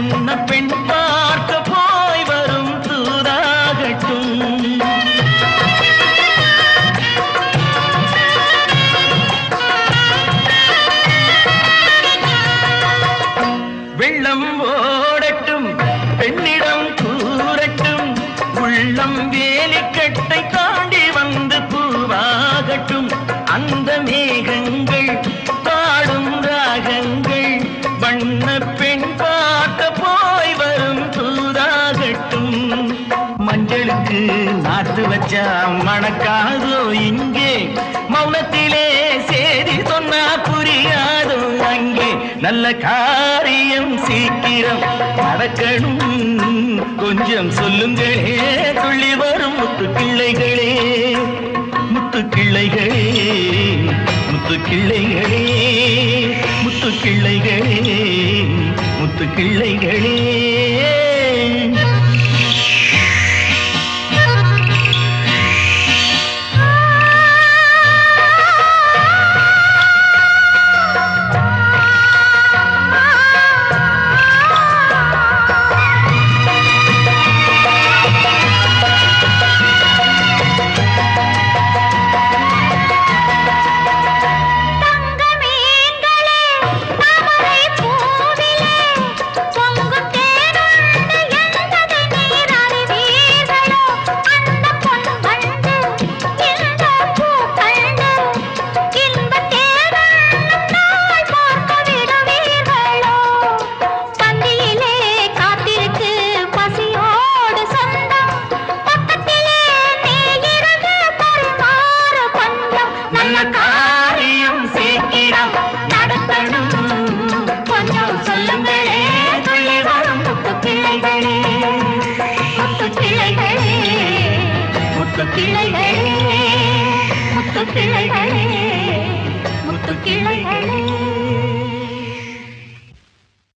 வண்ண பெண் பார்க்க போய் வரும் தூதாகட்டும் வெள்ளம் ஓடட்டும் பெண்ணிடம் கூறட்டும் உள்ளம் வேலிக்கட்டை தாண்டி வந்து பூவாகட்டும் அந்த மேகங்கள் பாடும் ராகங்கள் வண்ண பெண் பார்க்க போய் வரும் தூதாகட்டும் மஞ்சளுக்கு நாட்டு வச்சா மணக்காதோ இங்கே மௌனத்திலே சேதி சொன்னா புரியாதோ அங்கே நல்ல காரியம் சீக்கிரம் நடக்கணும் கொஞ்சம் சொல்லுங்களே துள்ளி வரும் முத்து கிள்ளைகளே முத்து கிள்ளைகளே முத்து கிள்ளைகளே முத்து கிள்ளைகளே முத்து கிள்ளைகளே தங்கமீன்களே தாமரை பூவிலே பொங்கும் தேனுண்டு என்பதை நீர் அறிவீர்களோ அந்த பொன் வண்டு இந்த பூ கண்டு இன்பத் தேனுண்ணும் நாள் பார்க்க விடுவீர்களோ பந்தியிலே காத்திருக்கு பசியோடு சொந்தம் பக்கத்திலே நீ இருந்து பரிமாறு பந்தம் நல்ல காரியம் சீக்கிரம் நடத்தணும் கொஞ்சம் சொல்லுங்களே துள்ளி வரும் முத்து கிள்ளைகளே முத்து கிளைகளே முத்து கிள்ளைகளே முத்து கிளைகளே முத்து கிளைகளே